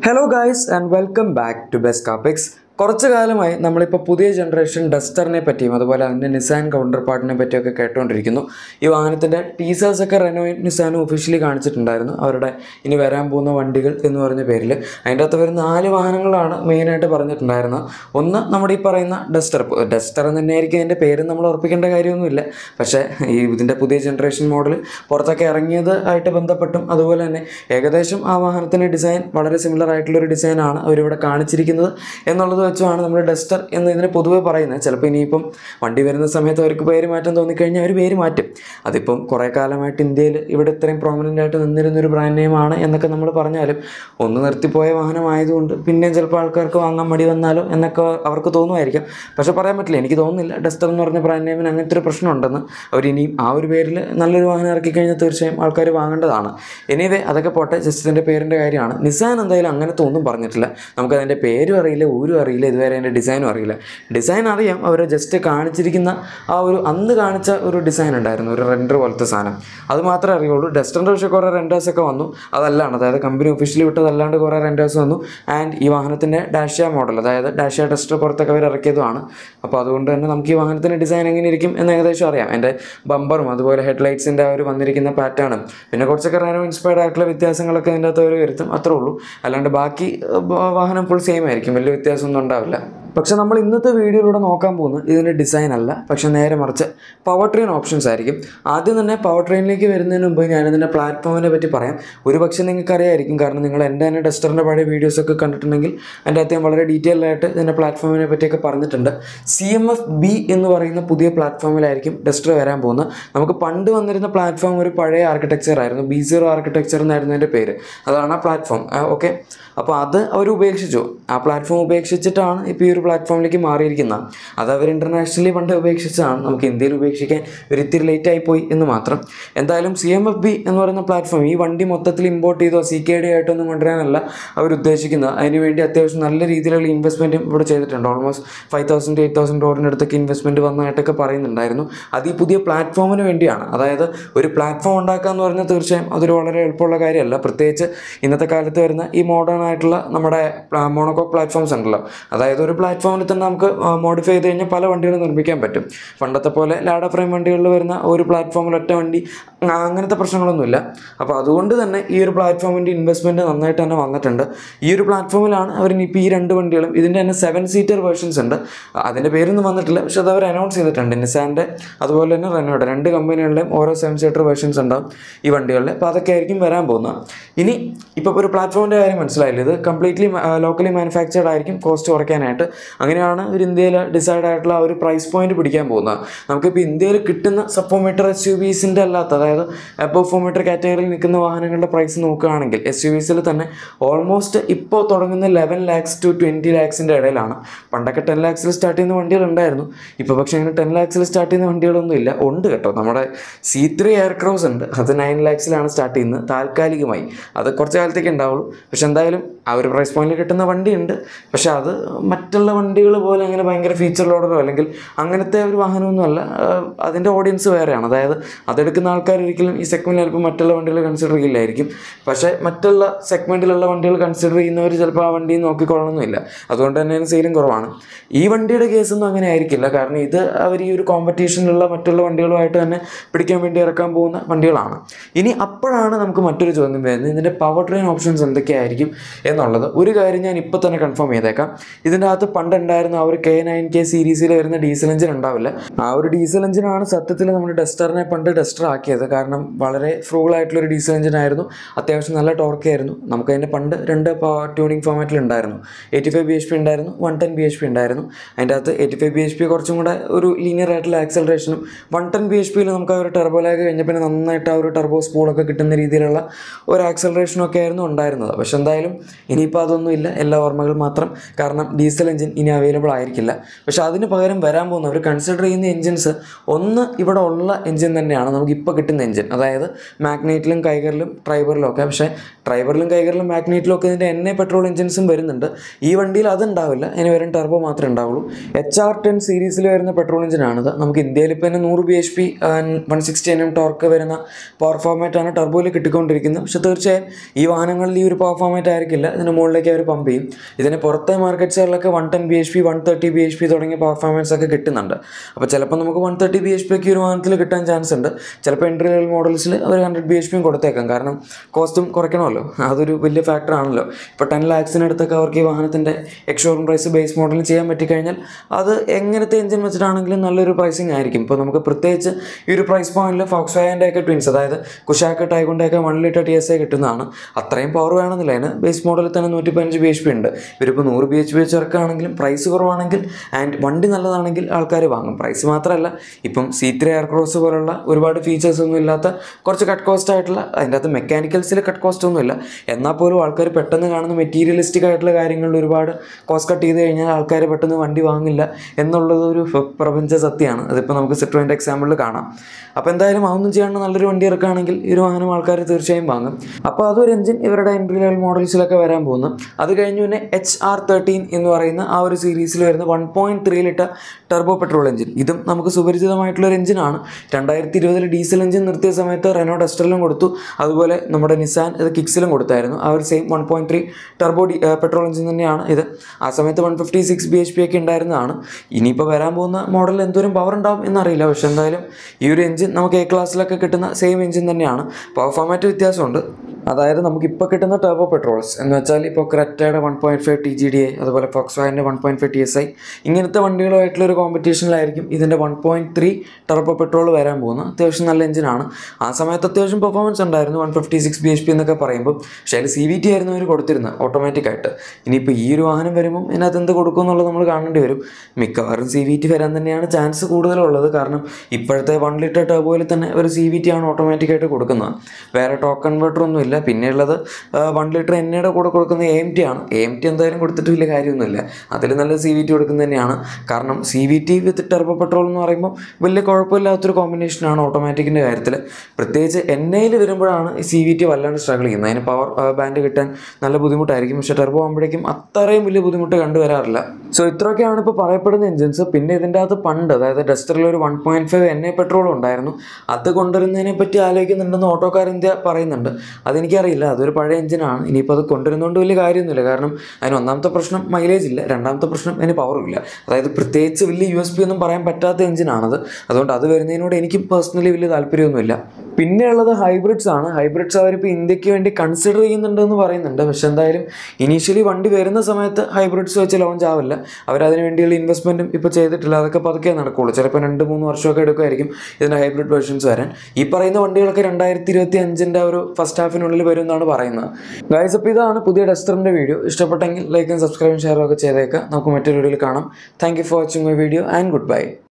hello guys and welcome back to best കാപ്പിക്സ് കുറച്ച് കാലമായി നമ്മളിപ്പോൾ പുതിയ ജനറേഷൻ ഡസ്റ്ററിനെ പറ്റിയും അതുപോലെ അതിൻ്റെ നിസാൻ കൗണ്ടർ പാർട്ടിനെ പറ്റിയൊക്കെ കേട്ടുകൊണ്ടിരിക്കുന്നു ഈ വാഹനത്തിൻ്റെ ടീസേഴ്സ് ഒക്കെ റെനോ നിസാനും ഒഫീഷ്യലി കാണിച്ചിട്ടുണ്ടായിരുന്നു അവരുടെ ഇനി വരാൻ പോകുന്ന വണ്ടികൾ എന്ന് പറഞ്ഞ പേരിൽ അതിൻ്റെ അകത്ത് വരുന്ന നാല് വാഹനങ്ങളാണ് മെയിനായിട്ട് പറഞ്ഞിട്ടുണ്ടായിരുന്നത് ഒന്ന് നമ്മുടെ ഈ പറയുന്ന ഡസ്റ്റർ ഡസ്റ്റർ എന്ന് തന്നെയായിരിക്കും അതിൻ്റെ പേര് നമ്മൾ ഉറപ്പിക്കേണ്ട കാര്യമൊന്നുമില്ല പക്ഷേ ഈ ഇതിൻ്റെ പുതിയ ജനറേഷൻ മോഡൽ പുറത്തൊക്കെ ഇറങ്ങിയത് ആയിട്ട് ബന്ധപ്പെട്ടും അതുപോലെ തന്നെ ഏകദേശം ആ വാഹനത്തിൻ്റെ ഡിസൈൻ വളരെ സിമിലർ ആയിട്ടുള്ളൊരു ഡിസൈനാണ് അവരിവിടെ കാണിച്ചിരിക്കുന്നത് എന്നുള്ളത് വെച്ചുമാണ് നമ്മൾ ഡസ്റ്റർ എന്ന് ഇതിനെ പൊതുവെ പറയുന്നത് ചിലപ്പോൾ ഇനിയിപ്പം വണ്ടി വരുന്ന സമയത്ത് അവർക്ക് പേര് മാറ്റം തോന്നിക്കഴിഞ്ഞാൽ അവർ പേര് മാറ്റും അതിപ്പം കുറേ കാലമായിട്ട് ഇന്ത്യയിൽ ഇവിടെ ഇത്രയും പ്രോമിനൻ്റ് ആയിട്ട് നിന്നിരുന്നൊരു ബ്രാൻഡ് നെയിമാണ് എന്നൊക്കെ നമ്മൾ പറഞ്ഞാലും ഒന്ന് നിർത്തിപ്പോയ വാഹനമായതുകൊണ്ട് പിന്നെയും ചിലപ്പോൾ ആൾക്കാർക്ക് വാങ്ങാൻ മടി വന്നാലോ എന്നൊക്കെ അവർക്ക് തോന്നുമായിരിക്കും പക്ഷേ പറയാൻ പറ്റില്ല എനിക്ക് തോന്നുന്നില്ല ഡസ്റ്റർ എന്ന് പറഞ്ഞ ബ്രാൻഡ് നെയിമിന് അങ്ങനത്തെ ഒരു പ്രശ്നമുണ്ടെന്ന് അവരിനിയും ആ ഒരു പേരിൽ നല്ലൊരു വാഹനം ഇറക്കി കഴിഞ്ഞാൽ തീർച്ചയായും ആൾക്കാർ വാങ്ങേണ്ടതാണ് എനിവേ അതൊക്കെ പോട്ടെ ജസ്റ്റ് ഇതിൻ്റെ പേരിൻ്റെ കാര്യമാണ് നിസാൻ എന്തായാലും അങ്ങനത്തെ ഒന്നും പറഞ്ഞിട്ടില്ല നമുക്കതിൻ്റെ പേരും അറിയില്ല ഊരും അറിയില്ല ഇതുവരെ അതിൻ്റെ ഡിസൈനും അറിയില്ല ഡിസൈൻ അറിയാം അവർ ജസ്റ്റ് കാണിച്ചിരിക്കുന്ന ആ ഒരു അന്ന് കാണിച്ച ഒരു ഡിസൈൻ ഉണ്ടായിരുന്നു ഒരു റെൻഡർ പോലത്തെ സാധനം അത് മാത്രമേ അറിയുള്ളൂ ഡസ്റ്ററിൻ്റെ പക്ഷേ കുറേ റെൻഡേഴ്സ് ഒക്കെ വന്നു അതല്ലാണ് അതായത് കമ്പനി ഒഫീഷ്യലി വിട്ടതല്ലാണ്ട് കുറേ റെൻഡേഴ്സ് വന്നു ആൻഡ് ഈ വാഹനത്തിൻ്റെ ഡാഷ്യ മോഡൽ അതായത് ഡാഷ്യ ടെസ്റ്റർ പുറത്തൊക്കെ അവർ ഇറക്കിയതുമാണ് അപ്പോൾ അതുകൊണ്ട് തന്നെ നമുക്ക് ഈ വാഹനത്തിൻ്റെ ഡിസൈൻ എങ്ങനെ ഇരിക്കും എന്ന് ഏകദേശം അറിയാം എൻ്റെ ബമ്പറും അതുപോലെ ഹെഡ്ലൈറ്റ്സിൻ്റെ ആ ഒരു വന്നിരിക്കുന്ന പാറ്റേണും പിന്നെ കുറച്ചൊക്കെ റേനോ ഇൻസ്പയർഡ് ആയിട്ടുള്ള വ്യത്യാസങ്ങളൊക്കെ ഇതിൻ്റെ അകത്ത് അവർ വരുത്തും അത്രേ ഉള്ളൂ അല്ലാണ്ട് ബാക്കി ഏർ, ബ- വാഹനം ഫുൾ സെയിം ആയിരിക്കും വലിയ വ്യത്യാസമൊന്നും ഉണ്ടാവില്ല പക്ഷെ നമ്മൾ ഇന്നത്തെ വീഡിയോയിലൂടെ നോക്കാൻ പോകുന്നത് ഇതിൻ്റെ ഡിസൈൻ അല്ല പക്ഷെ നേരെ മറിച്ച് പവർ ട്രെയിൻ ഓപ്ഷൻസ് ആയിരിക്കും ആദ്യം തന്നെ പവർ ട്രെയിനിലേക്ക് വരുന്നതിന് മുമ്പ് ഞാനിതിൻ്റെ പ്ലാറ്റ്ഫോമിനെ പറ്റി പറയാം ഒരു പക്ഷേ നിങ്ങൾക്ക് അറിയായിരിക്കും കാരണം നിങ്ങൾ എൻ്റെ തന്നെ ഡസ്റ്ററിൻ്റെ പഴയ വീഡിയോസൊക്കെ കണ്ടിട്ടുണ്ടെങ്കിൽ അതിൻ്റെ അകത്ത് ഞാൻ വളരെ ഡീറ്റെയിൽ ആയിട്ട് ഇതിൻ്റെ പ്ലാറ്റ്ഫോമിനെ പറ്റിയൊക്കെ പറഞ്ഞിട്ടുണ്ട് സി എം എഫ് ബി എന്ന് പറയുന്ന പുതിയ പ്ലാറ്റ്ഫോമിലായിരിക്കും ഡസ്റ്റർ വരാൻ പോകുന്നത് നമുക്ക് പണ്ട് വന്നിരുന്ന പ്ലാറ്റ്ഫോം ഒരു പഴയ ആർക്കിടെക്ചർ ആയിരുന്നു ബി സീറോ ആർക്കിടെക്ചർ എന്നായിരുന്നു അതിൻ്റെ പേര് അതാണ് ആ പ്ലാറ്റ്ഫോം ഓക്കെ അപ്പോൾ അത് അവർ ഉപേക്ഷിച്ചു ആ പ്ലാറ്റ്ഫോം ഉപേക്ഷിച്ചിട്ടാണ് ഇപ്പോൾ ഈ ഒരു പ്ലാറ്റ്ഫോമിലേക്ക് മാറിയിരിക്കുന്നത് അത് അവർ ഇൻ്റർനാഷണലി പണ്ട് ഉപേക്ഷിച്ചതാണ് നമുക്ക് ഇന്ത്യയിൽ ഉപേക്ഷിക്കാൻ ഒരു ഇത്തിരി ലേറ്റ് ആയിപ്പോയി എന്ന് മാത്രം എന്തായാലും സി എം എഫ് ബി എന്ന് പറയുന്ന പ്ലാറ്റ്ഫോം ഈ വണ്ടി മൊത്തത്തിൽ ഇമ്പോർട്ട് ചെയ്തോ സി കെ ഡി ആയിട്ടൊന്നും കൊണ്ടുവരാനല്ല അവർ ഉദ്ദേശിക്കുന്നത് അതിന് വേണ്ടി അത്യാവശ്യം നല്ല രീതിയിലുള്ള ഇൻവെസ്റ്റ്മെൻറ്റും ഇവിടെ ചെയ്തിട്ടുണ്ട് almost five thousand eight thousand ഡോറിൻ്റെ അടുത്തൊക്കെ ഇൻവെസ്റ്റ്മെൻറ്റ് വന്നതായിട്ടൊക്കെ പറയുന്നുണ്ടായിരുന്നു അത് ഈ പുതിയ പ്ലാറ്റ്ഫോമിന് വേണ്ടിയാണ് അതായത് ഒരു പ്ലാറ്റ്ഫോം ഉണ്ടാക്കുക എന്ന് പറഞ്ഞാൽ തീർച്ചയായും അതൊരു വളരെ എളുപ്പമുള്ള കാര്യമല്ല പ്രത്യേകിച്ച് ഇന്നത്തെ കാലത്ത് വരുന്ന ഈ മോഡേൺ ആയിട്ടുള്ള നമ്മുടെ മോണോകോ പ്ലാറ്റ്ഫോംസ് ഉണ്ടല്ലോ അതായത് ഒരു പ്ലാറ്റ്ഫോമിൽ തന്നെ നമുക്ക് മോഡിഫൈ ചെയ്ത് കഴിഞ്ഞാൽ പല വണ്ടികളും നിർമ്മിക്കാൻ പറ്റും പണ്ടത്തെ പോലെ ലാഡ ഫ്രെയിം വണ്ടികളിൽ വരുന്ന ഒരു പ്ലാറ്റ്ഫോമിൽ ഒറ്റ വണ്ടി ആ, അങ്ങനത്തെ പ്രശ്നങ്ങളൊന്നുമില്ല അപ്പോൾ അതുകൊണ്ട് തന്നെ ഈ ഒരു പ്ലാറ്റ്ഫോമിൻ്റെ ഇൻവെസ്റ്റ്മെൻറ്റ് നന്നായിട്ട് തന്നെ വന്നിട്ടുണ്ട് ഈ ഒരു പ്ലാറ്റ്ഫോമിലാണ് അവർ ഇപ്പോൾ ഈ രണ്ട് വണ്ടികളും ഇതിൻ്റെ തന്നെ സെവൻ സീറ്റർ വേർഷൻസ് ഉണ്ട് അതിൻ്റെ പേരൊന്നും വന്നിട്ടില്ല പക്ഷെ അത് അവർ അനൗൺസ് ചെയ്തിട്ടുണ്ട് നിസാൻ്റെ അതുപോലെ തന്നെ റെനോയുടെ രണ്ട് കമ്പനികളുടെയും ഓരോ സെവൻ സീറ്റർ വേർഷൻസ് ഉണ്ടാവും ഈ വണ്ടികളിൽ അപ്പോൾ അതൊക്കെ ആയിരിക്കും വരാൻ പോകുന്നത് ഇനി ഇപ്പോൾ ഒരു പ്ലാറ്റ്ഫോമിൻ്റെ കാര്യം മനസ്സിലായില്ല ഇത് കംപ്ലീറ്റ്ലി ലോക്കലി മാനുഫാക്ചർഡ് ആയിരിക്കും കോസ്റ്റ് കുറയ്ക്കാനായിട്ട് അങ്ങനെയാണ് ഒരു ഇന്ത്യയിൽ ഡിസൈഡ് ആയിട്ടുള്ള ആ ഒരു പ്രൈസ് പോയിന്റ് പിടിക്കാൻ പോകുന്നത് നമുക്കിപ്പോൾ ഇന്ത്യയിൽ കിട്ടുന്ന സപ്പോമീറ്റർ എസ് യു ബീസിൻ്റെ അല്ലാത്ത അതായത് അബവ് ഫോർ മീറ്റർ കാറ്റഗറിയിൽ നിൽക്കുന്ന വാഹനങ്ങളുടെ പ്രൈസ് നോക്കുകയാണെങ്കിൽ എസ് യു ബീസിൽ തന്നെ ഓൾമോസ്റ്റ് ഇപ്പോൾ തുടങ്ങുന്ന ലെവൻ ലാക്സ് ടു ട്വൻറ്റി ലാക്സിൻ്റെ ഇടയിലാണ് പണ്ടൊക്കെ ടെൻ ലാക്സിൽ സ്റ്റാർട്ട് ചെയ്യുന്ന വണ്ടികളുണ്ടായിരുന്നു ഇപ്പോൾ പക്ഷേ അങ്ങനെ ടെൻ ലാക്സിൽ സ്റ്റാർട്ട് ചെയ്യുന്ന വണ്ടികളൊന്നും ഇല്ല ഉണ്ട് കേട്ടോ നമ്മുടെ സി ത്രീ എയർക്രോസ് ഉണ്ട് അത് നയൻ ലാക്സിലാണ് സ്റ്റാർട്ട് ചെയ്യുന്നത് താൽക്കാലികമായി അത് കുറച്ച് കാലത്തേക്ക് ഉണ്ടാവുള്ളൂ പക്ഷെ എന്തായാലും ആ ഒരു പ്രൈസ് പോയിന്റിൽ കിട്ടുന്ന വണ്ടിയുണ്ട് പക്ഷെ അത് മറ്റുള്ള വണ്ടികൾ പോലെ അങ്ങനെ ഭയങ്കര ഫീച്ചർ ലോഡറോ അല്ലെങ്കിൽ അങ്ങനത്തെ ഒരു വാഹനമൊന്നുമല്ല ആഹ് അതിൻ്റെ ഓഡിയൻസ് വേറെയാണ് അതായത് അതെടുക്കുന്ന ആൾക്കാർ ഒരിക്കലും ഈ സെഗ്മെൻറ്റിൽ ചിലപ്പോൾ മറ്റുള്ള വണ്ടികൾ കൺസിഡർ ചെയ്യില്ലായിരിക്കും പക്ഷേ മറ്റുള്ള സെഗ്മെൻറ്റിലുള്ള വണ്ടികൾ കൺസിഡർ ചെയ്യുന്നവർ ചിലപ്പോൾ ആ വണ്ടി നോക്കിക്കൊള്ളണമെന്നില്ല അതുകൊണ്ട് തന്നെയാണ് സെയിലും കുറവാണ് ഈ വണ്ടിയുടെ കേസൊന്നും അങ്ങനെ ആയിരിക്കില്ല കാരണം ഇത് അവർ ഈ ഒരു കോമ്പറ്റീഷനിലുള്ള മറ്റുള്ള വണ്ടികളുമായിട്ട് തന്നെ പിടിക്കാൻ വേണ്ടി ഇറക്കാൻ പോകുന്ന വണ്ടികളാണ് ഇനി അപ്പോഴാണ് നമുക്ക് മറ്റൊരു ചോദ്യം വരുന്നത് ഇതിൻ്റെ പവർ ട്രെയിൻ ഓപ്ഷൻസ് എന്തൊക്കെയായിരിക്കും എന്നുള്ളത് ഒരു കാര്യം ഞാൻ ഇപ്പോൾ തന്നെ കൺഫേം ചെയ്തേക്കാം ഇതിൻ്റെ അകത്ത് പണ്ടുണ്ടായിരുന്ന ആ ഒരു കെ നയൻ കെ സീരീസിൽ വരുന്ന ഡീസൽ എഞ്ചിൻ ഉണ്ടാവില്ല ആ ഒരു ഡീസൽ എഞ്ചിനാണ് സത്യത്തിൽ നമ്മുടെ ഡസ്റ്ററിനെ പണ്ട് ഡസ്റ്റർ ആക്കിയത് കാരണം വളരെ ഫ്രൂൾ ആയിട്ടുള്ള ഒരു ഡീസൽ എഞ്ചിൻ ആയിരുന്നു അത്യാവശ്യം നല്ല ടോർക്ക് ആയിരുന്നു നമുക്ക് അതിൻ്റെ പണ്ട് രണ്ട് ട്യൂണിംഗ് ഫോമാറ്റിൽ ഉണ്ടായിരുന്നു eighty five B H P ഉണ്ടായിരുന്നു one ten B H P ഉണ്ടായിരുന്നു അതിൻ്റെ അകത്ത് eighty five B H P കുറച്ചും കൂടെ ഒരു ലീനിയർ ആയിട്ടുള്ള ആക്സലറേഷനും വൺ ടെൻ ബി എച്ച് പിയിൽ നമുക്ക് ആ ഒരു ടെർബോ ലാഗ് കഴിഞ്ഞ പിന്നെ നന്നായിട്ട് ആ ഒരു ടെർബോ സ്പൂളൊക്കെ കിട്ടുന്ന രീതിയിലുള്ള ഒരു ആക്സലറേഷനും ഒക്കെ ആയിരുന്നു ഉണ്ടായിരുന്നത് പക്ഷെ എന്തായാലും ഇനിയിപ്പോൾ അതൊന്നും ഇല്ല എല്ലാ ഓർമ്മകൾ മാത്രം കാരണം ഡീസൽ എഞ്ചിൻ ഇനി അവൈലബിൾ ആയിരിക്കില്ല പക്ഷെ അതിന് പകരം വരാൻ പോകുന്ന അവർ കൺസിഡർ ചെയ്യുന്ന എഞ്ചിൻസ് ഒന്ന് ഇവിടെ ഉള്ള എഞ്ചിൻ തന്നെയാണ് നമുക്ക് ഇപ്പോൾ കിട്ടുന്ന എഞ്ചിൻ അതായത് മാഗ്നേറ്റിലും കൈഗറിലും ട്രൈബറിലും ഒക്കെ പക്ഷേ ട്രൈബറിലും കൈഗറിലും മാഗ്നേറ്റിലും ഒക്കെ ഇതിൻ്റെ എൻ എ പെട്രോൾ എഞ്ചിൻസും വരുന്നുണ്ട് ഈ വണ്ടിയിൽ അത് ഉണ്ടാവില്ല ഇനി വരും ടെർബോ മാത്രമേ ഉണ്ടാവുള്ളൂ എച്ച് ആർ ടെൻ സീരീസിൽ വരുന്ന പെട്രോൾ എഞ്ചിനാണിത് നമുക്ക് ഇന്ത്യയിൽ ഇപ്പോൾ തന്നെ നൂറ് B H P one sixty N M torque വരുന്ന പവർ ഫോർമാറ്റാണ് ടെർബോയിൽ കിട്ടിക്കൊണ്ടിരിക്കുന്നത് പക്ഷേ തീർച്ചയായും ഈ വാഹനങ്ങളിൽ ഈ ഒരു പവർ ഫോർമാറ്റ് ആയിരിക്കില്ല ഇതിന് മുകളിലേക്ക് അവർ പമ്പ് ചെയ്യും ഇതിന് പുറത്തെ മാർക്കറ്റ്സുകളിലൊക്കെ one ten B H P one thirty B H P തുടങ്ങിയ പെർഫോമൻസ് ഒക്കെ കിട്ടുന്നുണ്ട് അപ്പോൾ ചിലപ്പോൾ നമുക്ക് one thirty B H P ഒക്കെ ഒരു വാഹനത്തിൽ കിട്ടാൻ ചാൻസ് ഉണ്ട് ചിലപ്പോൾ എൻട്രി ലെവൽ മോഡൽസിൽ അവർ ഹൺഡ്രഡ് ബി എച്ച് പിയും കൊടുത്തേക്കാം കാരണം കോസ്റ്റും കുറയ്ക്കണമല്ലോ അതൊരു വലിയ ഫാക്ടർ ആണല്ലോ ഇപ്പോൾ ടെൻ ലാക്സിനടുത്തൊക്കെ അവർക്ക് ഈ വാഹനത്തിൻ്റെ എക്സ്ഷോറൂം പ്രൈസ് ബേസ് മോഡൽ ചെയ്യാൻ പറ്റിക്കഴിഞ്ഞാൽ അത് എങ്ങനത്തെ എഞ്ചിൻ വെച്ചിട്ടാണെങ്കിലും നല്ലൊരു പ്രൈസിങ് ആയിരിക്കും ഇപ്പോൾ നമുക്ക് പ്രത്യേകിച്ച് ഈ ഒരു പ്രൈസ് പോയിന്റിൽ ഫോക്സ് വാഗൻ്റെ ഒക്കെ ട്വിൻസ് അതായത് കുഷാക്ക് ടൈഗുണ്ടൊക്കെ one litre T S A കിട്ടുന്നതാണ് അത്രയും പവർ വേണമെന്നില്ല അതിന് ബേസ് മോഡലിൽ തന്നെ നൂറ്റി പതിനഞ്ച് ബി എച്ച് പി ഉണ്ട് ഇവരിപ്പോൾ നൂറ് ബി എച്ച് പി വെച്ച് ഇറക്കുകയാണെങ്കിലും പ്രൈസ് കുറവാണെങ്കിൽ ആൻഡ് വണ്ടി നല്ലതാണെങ്കിൽ ആൾക്കാർ വാങ്ങും പ്രൈസ് മാത്രമല്ല ഇപ്പം സി ത്രീ എയർ ക്രോസ് പോലുള്ള ഒരുപാട് ഫീച്ചേഴ്സ് ഒന്നും ഇല്ലാത്ത കുറച്ച് കട്ട് കോസ്റ്റ് ആയിട്ടുള്ള അതിൻ്റെ അകത്ത് മെക്കാനിക്കൽസിൽ കട്ട് കോസ്റ്റ് ഒന്നുമില്ല എന്നാൽ പോലും ആൾക്കാർ പെട്ടെന്ന് കാണുന്ന മെറ്റീരിയലിസ്റ്റിക് ആയിട്ടുള്ള കാര്യങ്ങളിൽ ഒരുപാട് കോസ്റ്റ് കട്ട് ചെയ്ത് കഴിഞ്ഞാൽ ആൾക്കാർ പെട്ടെന്ന് വണ്ടി വാങ്ങില്ല എന്നുള്ളത് ഒരു ഫ- പ്രപഞ്ച സത്യമാണ് അതിപ്പോൾ നമുക്ക് സിട്രോയിൻ്റെ എക്സാമ്പിളിൽ കാണാം അപ്പോൾ എന്തായാലും അതൊന്നും ചെയ്യാണ്ട് നല്ലൊരു വണ്ടി ഇറക്കുകയാണെങ്കിൽ ഈ ഒരു വാഹനം ആൾക്കാർ തീർച്ചയായും വാങ്ങും അപ്പോൾ അതൊരു എഞ്ചിൻ ഇവരുടെ എൻട്രി ലെവൽ മോഡൽസിലൊക്കെ വരാൻ പോകുന്നു അത് കഴിഞ്ഞ് പിന്നെ എച്ച് ആർ തേർട്ടീൻ എന്ന് പറയുന്ന ആ ഒരു സീരീസിൽ വരുന്ന one point three litre turbo petrol engine ഇതും നമുക്ക് സുപരിചിതമായിട്ടുള്ള ഒരു എഞ്ചിനാണ് രണ്ടായിരത്തി ഇരുപതിൽ ഡീസൽ എഞ്ചിൻ നിർത്തിയ സമയത്ത് റെനോ ഡസ്റ്ററിലും കൊടുത്തു അതുപോലെ നമ്മുടെ നിസാൻ ഇത് കിക്സിലും കൊടുത്തായിരുന്നു ആ ഒരു same one point three turbo D petrol engine തന്നെയാണ് ഇത് ആ സമയത്ത് one fifty six B H P ഒക്കെ ഉണ്ടായിരുന്നതാണ് ഇനിയിപ്പോൾ വരാൻ പോകുന്ന മോഡലിൽ എന്തോരം പവർ ഉണ്ടാവും എന്നറിയില്ല പക്ഷേ എന്തായാലും ഈ ഒരു എഞ്ചിൻ നമുക്ക് എ ക്ലാസ്സിലൊക്കെ കിട്ടുന്ന സെയിം എഞ്ചിൻ തന്നെയാണ് പവർ ഫോമാറ്റ് വ്യത്യാസമുണ്ട് അതായത് നമുക്ക് ഇപ്പോൾ കിട്ടുന്ന ടർബോ പെട്രോൾസ് എന്ന് വെച്ചാൽ ഇപ്പോൾ ക്രെറ്റയുടെ one point five T G D I അതുപോലെ ഫോക്സ് വാഗൻ്റെ one point five T S I ഇങ്ങനത്തെ വണ്ടികളുമായിട്ടുള്ള ഒരു കോമ്പറ്റീഷനിലായിരിക്കും ഇതിൻ്റെ one point three turbo petrol വരാൻ പോകുന്നത് അത്യാവശ്യം നല്ല എഞ്ചിനാണ് ആ സമയത്ത് അത്യാവശ്യം പെർഫോമൻസ് ഉണ്ടായിരുന്നു one fifty six B H P എന്നൊക്കെ പറയുമ്പോൾ പക്ഷേ അതിൽ സി വി ടി ആയിരുന്നു അവർ കൊടുത്തിരുന്നത് ഓട്ടോമാറ്റിക് ആയിട്ട് ഇനിയിപ്പോൾ ഈ ഒരു വാഹനം വരുമ്പം ഇതിനകത്ത് എന്ത് കൊടുക്കും എന്നുള്ളത് നമ്മൾ കാണേണ്ടി വരും മിക്കവാറും സി വി ടി വരാൻ തന്നെയാണ് ചാൻസ് കൂടുതലുള്ളത് കാരണം ഇപ്പോഴത്തെ വൺ ലിറ്റർ ടർബോയിൽ തന്നെ ഒരു സി വി ടി ആണ് ഓട്ടോമാറ്റിക് ആയിട്ട് കൊടുക്കുന്നത് വേറെ ടോക്ക് കൺവേർട്ടർ ഒന്നും ഇല്ല പിന്നെയുള്ളത് വൺ ലിറ്റർ എണ്ണയുടെ കൂടെ കൊടുക്കുന്ന എ എം ടി ആണ് എ എം ടി എന്തായാലും കൊടുത്തിട്ട് വലിയ കാര്യമൊന്നുമില്ല അതിൽ നല്ല സി വി ടി കൊടുക്കുന്നത് തന്നെയാണ് കാരണം C V T with turbo petrol എന്ന് പറയുമ്പോൾ വലിയ കുഴപ്പമില്ലാത്തൊരു കോമ്പിനേഷനാണ് ഓട്ടോമാറ്റിക്കിൻ്റെ കാര്യത്തിൽ പ്രത്യേകിച്ച് എണ്ണയിൽ വരുമ്പോഴാണ് ഈ സി വി ടി വല്ലാണ്ട് സ്ട്രഗിൾ ചെയ്യുന്നത് അതിന് പവർ ബാൻഡ് കിട്ടാൻ നല്ല ബുദ്ധിമുട്ടായിരിക്കും പക്ഷേ ടെർബോ ആകുമ്പോഴേക്കും അത്രയും വലിയ ബുദ്ധിമുട്ട് കണ്ടുവരാറില്ല സോ ഇത്രയൊക്കെയാണ് ഇപ്പോൾ പറയപ്പെടുന്ന എഞ്ചിൻസ് പിന്നെ ഇതിൻ്റെ അകത്ത് പണ്ട് അതായത് ഡസ്റ്ററിൽ ഒരു one point five N A petrol ഉണ്ടായിരുന്നു അത് കൊണ്ടുവരുന്നതിനെ പറ്റി ആലോചിക്കുന്നുണ്ടെന്ന് ഓട്ടോക്കാർ ഇന്ത്യ പറയുന്നുണ്ട് അതെനിക്കറിയില്ല അതൊരു പഴയ എഞ്ചിനാണ് ഇനിയിപ്പോൾ അത് കൊണ്ടുവരുന്നതുകൊണ്ട് വലിയ കാര്യമൊന്നുമില്ല കാരണം അതിന് ഒന്നാമത്തെ പ്രശ്നം മൈലേജ് ഇല്ല രണ്ടാമത്തെ പ്രശ്നം അതിന് പവറും ഇല്ല അതായത് പ്രത്യേകിച്ച് വലിയ യു എസ് പി ഒന്നും പറയാൻ പറ്റാത്ത എഞ്ചിനാണത് അതുകൊണ്ട് അത് വരുന്നതിനോട് എനിക്ക് പേഴ്സണലി വലിയ താല്പര്യമൊന്നുമില്ല പിന്നെയുള്ളത് ഹൈബ്രിഡ്സ് ആണ് ഹൈബ്രിഡ്സ് അവരിപ്പോൾ ഇന്ത്യക്ക് വേണ്ടി കൺസിഡർ ചെയ്യുന്നുണ്ടെന്ന് പറയുന്നുണ്ട് പക്ഷെ എന്തായാലും ഇനീഷ്യലി വണ്ടി വരുന്ന സമയത്ത് ഹൈബ്രിഡ്സ് വെച്ച് ലോഞ്ച് ആവില്ല അവരതിന് വേണ്ടിയുള്ള ഇൻവെസ്റ്റ്മെൻറ്റും ഇപ്പോൾ ചെയ്തിട്ടില്ല അതൊക്കെ പതുക്കെ നടക്കുള്ളൂ ചിലപ്പോൾ രണ്ട് മൂന്ന് വർഷമൊക്കെ എടുക്കുമായിരിക്കും ഇതിൻ്റെ ഹൈബ്രിഡ് വേർഷൻസ് വരാൻ ഈ പറയുന്ന വണ്ടികളൊക്കെ രണ്ടായിരത്തി ഇരുപത്തി അഞ്ചിൻ്റെ ഒരു ഫസ്റ്റ് ഹാഫിനുള്ളിൽ വരും എന്നാണ് പറയുന്നത് ഗൈസ് അപ്പോൾ ഇതാണ് പുതിയ ഡസ്റ്ററിൻ്റെ വീഡിയോ ഇഷ്ടപ്പെട്ടെങ്കിൽ ലൈക്കും സബ്സ്ക്രൈബും ഷെയറും ഒക്കെ ചെയ്തേക്കാം നമുക്ക് മറ്റൊരു വീഡിയോയിൽ കാണാം thank you for watching my video and good by